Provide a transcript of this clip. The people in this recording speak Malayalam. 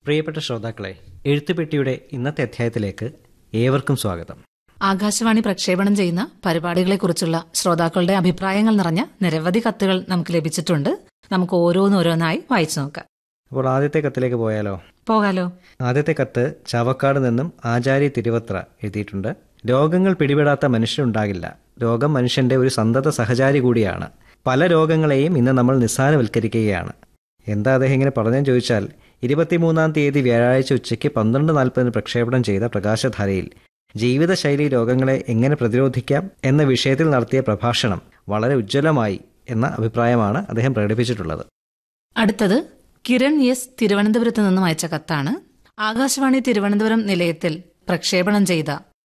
പ്രിയപ്പെട്ട ശ്രോതാക്കളെ എഴുത്തുപെട്ടിയുടെ ഇന്നത്തെ അധ്യായത്തിലേക്ക് ഏവർക്കും സ്വാഗതം ആകാശവാണി പ്രക്ഷേപണം ചെയ്യുന്ന പരിപാടികളെക്കുറിച്ചുള്ള ശ്രോതാക്കളുടെ അഭിപ്രായങ്ങൾ നിറഞ്ഞ നിരവധി കത്തുകൾ നമുക്ക് ലഭിച്ചിട്ടുണ്ട് നമുക്ക് ഓരോന്നോരോന്നായി വായിച്ചു നോക്കാം അപ്പോൾ ആദ്യത്തെ കത്തിലേക്ക് പോയാലോ പോകാലോ ആദ്യത്തെ കത്ത് ചാവക്കാട് നിന്നും ആചാര്യ തിരുവത്ര എഴുതിയിട്ടുണ്ട് രോഗങ്ങൾ പിടിപെടാത്ത മനുഷ്യരുണ്ടാകില്ല രോഗം മനുഷ്യന്റെ ഒരു സന്തത സഹചാരി കൂടിയാണ് പല രോഗങ്ങളെയും ഇന്ന് നമ്മൾ നിസ്സാരവൽക്കരിക്കുകയാണ് എന്താ അദ്ദേഹം ഇങ്ങനെ പറഞ്ഞെന്ന് ചോദിച്ചാൽ ഇരുപത്തിമൂന്നാം തീയതി വ്യാഴാഴ്ച ഉച്ചയ്ക്ക് പന്ത്രണ്ട് നാൽപ്പതിന് പ്രക്ഷേപണം ചെയ്ത പ്രകാശധാരയിൽ ജീവിതശൈലി രോഗങ്ങളെ എങ്ങനെ പ്രതിരോധിക്കാം എന്ന വിഷയത്തിൽ നടത്തിയ പ്രഭാഷണം വളരെ ഉജ്ജ്വലമായി എന്ന അഭിപ്രായമാണ് അദ്ദേഹം പ്രകടിപ്പിച്ചിട്ടുള്ളത് അടുത്തത് കിരൺ എസ് തിരുവനന്തപുരത്ത് നിന്നും അയച്ച കത്താണ് ആകാശവാണി തിരുവനന്തപുരം നിലയത്തിൽ പ്രക്ഷേപണം ചെയ്ത